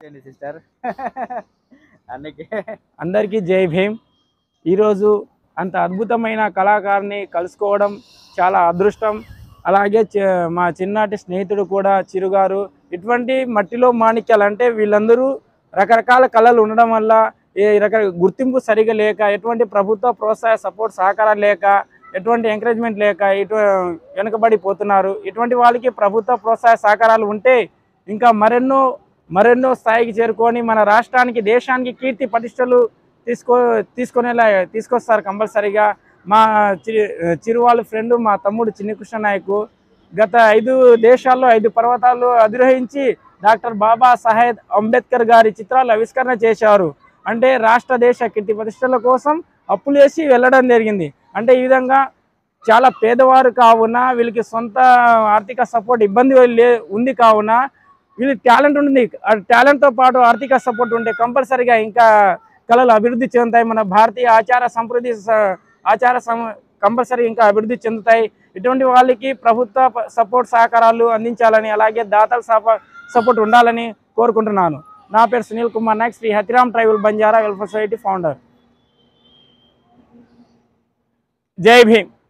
sister అందుకే అందరికీ జై భీమ్ ఈరోజు అంత అద్భుతమైన కళాకారుని కలుసుకోవడం చాలా అదృష్టం అలాగే చి- మా చిన్నటి స్నేహితుడు కూడా చిరుగారు ఇటువంటి మట్టిలో మాణిక్యాలు అంటే వీళ్ళందరూ రకరకాల కళలు ఉండడం వల్ల ఏ రకాల గుర్తింపు సరిగా లేక ఎటువంటి ప్రభుత్వ ప్రోత్సాహ సపోర్ట్ సహకారాలు లేక ఎటువంటి ఎంకరేజ్మెంట్ లేక ఇటు వెనుకబడిపోతున్నారు ఇటువంటి వాళ్ళకి ప్రభుత్వ ప్రోత్సాహ సహకారాలు ఉంటే ఇంకా మరెన్నో మరెన్నో స్థాయికి చేరుకొని మన రాష్ట్రానికి దేశానికి కీర్తి ప్రతిష్టలు తీసుకో తీసుకునేలా తీసుకొస్తారు కంపల్సరీగా మా చి చిరువాళ్ళ ఫ్రెండ్ మా తమ్ముడు చిన్ని కృష్ణ నాయకు గత ఐదు దేశాల్లో ఐదు పర్వతాలు అధిరోహించి డాక్టర్ బాబా సాహెబ్ అంబేద్కర్ గారి చిత్రాలు ఆవిష్కరణ చేశారు అంటే రాష్ట్ర దేశ కీర్తి ప్రతిష్టల కోసం అప్పులు వేసి వెళ్ళడం జరిగింది అంటే ఈ విధంగా చాలా పేదవారు కావున వీళ్ళకి సొంత ఆర్థిక సపోర్ట్ ఇబ్బంది లే ఉంది కావున వీళ్ళకి టాలెంట్ ఉంది ఆ టాలెంట్తో పాటు ఆర్థిక సపోర్ట్ ఉంటే కంపల్సరీగా ఇంకా కళలు అభివృద్ధి చెందుతాయి మన భారతీయ ఆచార సంస్కృతి స- ఆచార సం కంపల్సరీ ఇంకా అభివృద్ధి చెందుతాయి ఇటువంటి వాళ్ళకి ప్రభుత్వ ప- సపోర్ట్ సహకారాలు అందించాలని అలాగే దాతల సప సపోర్ట్ ఉండాలని కోరుకుంటున్నాను నా పేరు Sunil Kumar Nayak Shri Hathiram tribal Banjara welfare society founder Jai Bhim